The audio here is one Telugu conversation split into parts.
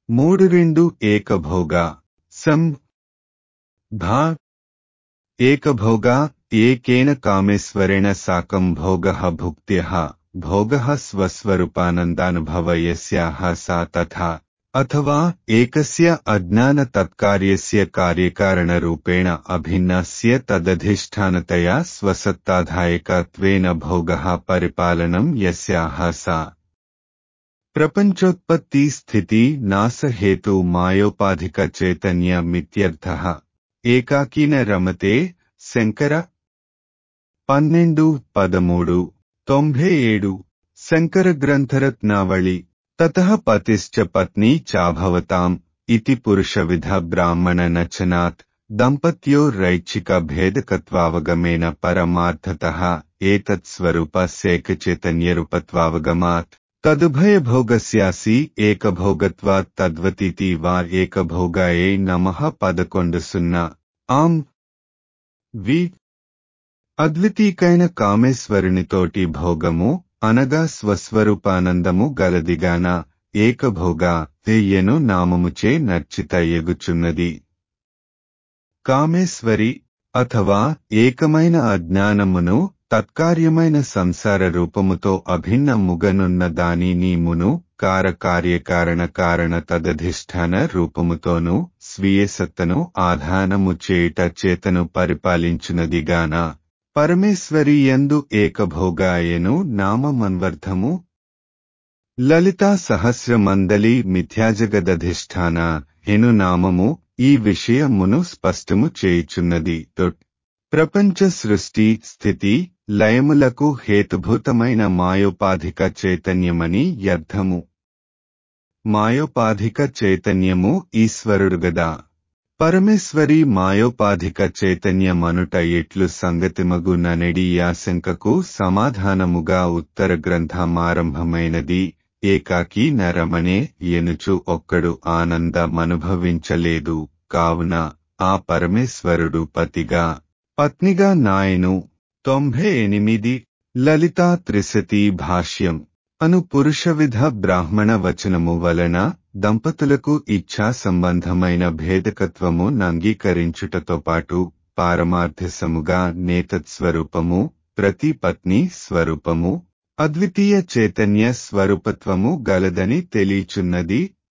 మూడు రెండు ఏకభోగ సం భా ఏకభోగ ఏకేన కామేశ్వరేణ సాకం భోగ భుక్త్య భోగ స్వస్వరూపానందానుభవయస్యాః సా తథా అథవా ఏకస్య అజ్ఞాన తత్కార్యస్య కార్యకారణరూపేణ అభిన్నస్య తదధిష్టానతయా స్వసత్తాధాయకత్వేన భోగः పరిపాలనం యస్యాః సా ప్రపంచోత్పత్తి స్థితి నాశ హేతు మాయోపాధిక చైతన్య మిత్యర్థః ఏకాకీన రమతే శంకర పన్నెండు పదమూడు తొంభై ఏడు శంకర గ్రంథరత్నావళి తతః పతిశ్చ పత్ని చాభవతాం ఇతి పురుషవిధ బ్రాహ్మణ నచనాత్ దంపత్యో రైచ్చిక భేదకత్వావగమేన పరమార్థతః ఏతత్ స్వరూపస్యేకచైతన్యరూపత్వావగమాత్ తదుభయభోగస్యాసి ఏకభోగత్వాత్ తద్వతీతి వా ఏకభోగాయే నమః పదకొండు సున్నా ఆం వి అద్వితీకైన కామేశ్వరునితోటి భోగము అనగా స్వస్వరూపానందము గలదిగాన ఏకభోగ తెయ్యను నామముచే నర్చిత ఎగుచున్నది కామేశ్వరి అథవా ఏకమైన అజ్ఞానమును తత్కార్యమైన సంసార రూపముతో అభిన్నముగనున్న దాని నీమును కారకార్యకారణ కారణ తదధిష్టాన రూపముతోనూ స్వీయ సత్తను ఆధానము చేయుట చేతను పరిపాలించునదిగాన పరమేశ్వరి యందు ఏకభోగాయను నామమన్వర్థము లలితా సహస్రమందలి మిథ్యాజగదధిష్టాన ఎను నామము ఈ విషయమును స్పష్టము చేయుచున్నది తొట్ ప్రపంచ సృష్టి స్థితి లయములకు హేతుభూతమైన మాయోపాధిక చైతన్యమని అర్థము మాయోపాధిక చైతన్యము ఈశ్వరుడుగదా పరమేశ్వరి మాయోపాధిక చైతన్యమనుట ఎట్లు సంగతిమగు ననెడి ఆశంకకు సమాధానముగా ఉత్తర గ్రంథమారంభమైనది ఏకాకి నరమనే ఎనుచు ఒక్కడు ఆనందమనుభవించలేదు కావున ఆ పరమేశ్వరుడు పతిగా పత్నిగా నాయను తొంభై ఎనిమిది లలితా త్రిశతి భాష్యం అను పురుషవిధ బ్రాహ్మణ వచనము వలన దంపతులకు ఇచ్ఛా సంబంధమైన భేదకత్వము నంగీకరించుటతో పాటు పారమార్థసముగా నేతత్స్వరూపము ప్రతి పత్ని స్వరూపము అద్వితీయ చైతన్య స్వరూపత్వము గలదని తెలియచున్నది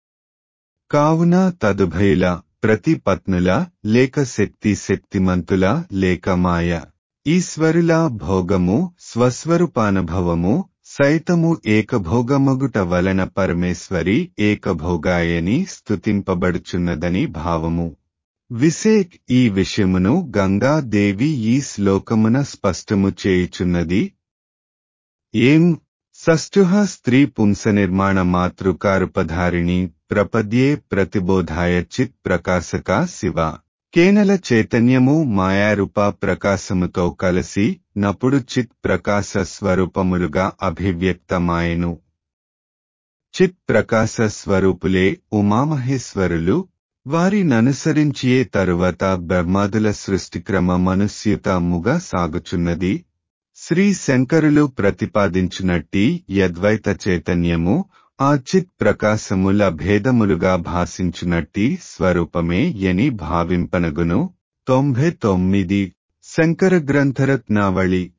కావున తదుభయుల ప్రతి పత్నుల లేక శక్తి శక్తిమంతుల లేక మాయ ఈశ్వరుల భోగము స్వస్వరూపానుభవము సైతము ఏకభోగమగుట వలన పరమేశ్వరి ఏకభోగాయని స్తుతింపబడుచున్నదని భావము విసేక్ ఈ విషయమును గంగాదేవి ఈ శ్లోకమున స్పష్టము చేయుచున్నది ఏం సష్టుహ స్త్రీ పుంస నిర్మాణ మాతృకారుపధారిణి ప్రపద్యే ప్రతిబోధాయ చిత్ ప్రకాశక శివ కేనల చైతన్యము మాయారూప ప్రకాశముతో కలిసి నప్పుడు చిత్ ప్రకాశ స్వరూపములుగా అభివ్యక్తమాయెను చిత్ ప్రకాశ స్వరూపులే ఉమామహేశ్వరులు వారి ననుసరించియే తరువాత బ్రహ్మాదుల సృష్టిక్రమమనుస్యుతముగా సాగుచున్నది శ్రీ శంకరులు ప్రతిపాదించునట్టి యద్వైత చైతన్యము ఆ చిత్ ప్రకాశముల భేదములుగా భాషించునట్టి స్వరూపమే ఎని భావింపనగును తొంభై తొమ్మిది శంకర గ్రంథరత్నావళి